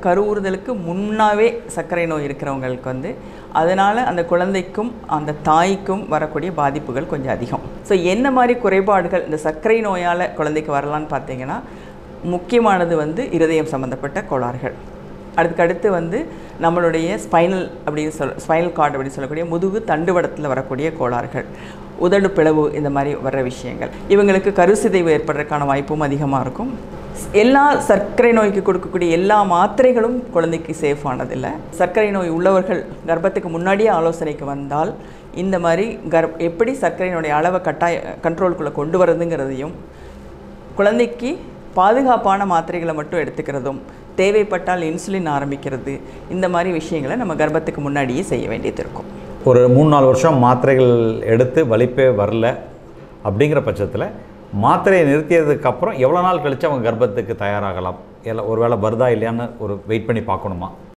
கருவுறுதலுக்கு முன்னாவே சர்க்கரை நோய் இருக்கிறவங்களுக்கு வந்து அதனால் அந்த குழந்தைக்கும் அந்த தாய்க்கும் வரக்கூடிய பாதிப்புகள் கொஞ்சம் அதிகம் ஸோ என்ன மாதிரி குறைபாடுகள் இந்த சர்க்கரை நோயால் குழந்தைக்கு வரலான்னு பார்த்தீங்கன்னா முக்கியமானது வந்து இருதயம் சம்மந்தப்பட்ட கோளாறுகள் அதுக்கடுத்து வந்து நம்மளுடைய ஸ்பைனல் அப்படின்னு சொல் ஸ்பைனல் கார்டு அப்படின்னு சொல்லக்கூடிய முதுகு தண்டுவடத்தில் வரக்கூடிய கோளாறுகள் உதடு பிளவு இந்த மாதிரி வர்ற விஷயங்கள் இவங்களுக்கு கருசிதைவு ஏற்படுறதுக்கான வாய்ப்பும் அதிகமாக இருக்கும் எல்லா சர்க்கரை நோய்க்கு கொடுக்கக்கூடிய எல்லா மாத்திரைகளும் குழந்தைக்கு சேஃபானதில்லை சர்க்கரை நோய் உள்ளவர்கள் கர்ப்பத்துக்கு முன்னாடியே ஆலோசனைக்கு வந்தால் இந்த மாதிரி கர்ப் எப்படி சர்க்கரையினுடைய அளவை கட்டாய கண்ட்ரோலுக்குள்ளே கொண்டு வரதுங்கிறதையும் குழந்தைக்கு பாதுகாப்பான மாத்திரைகளை மட்டும் எடுத்துக்கிறதும் தேவைப்பட்டால் இன்சுலின் ஆரம்பிக்கிறது இந்த மாதிரி விஷயங்களை நம்ம கர்ப்பத்துக்கு முன்னாடியே செய்ய வேண்டியது இருக்கும் ஒரு மூணு நாலு வருஷம் மாத்திரைகள் எடுத்து வலிப்பே வரல அப்படிங்கிற பட்சத்தில் மாத்திரையை நிறுத்தியதுக்கு அப்புறம் எவ்வளோ நாள் கழித்து அவங்க கர்ப்பத்துக்கு தயாராகலாம் இல்லை ஒருவேளை வருதா இல்லையான்னு ஒரு வெயிட் பண்ணி பார்க்கணுமா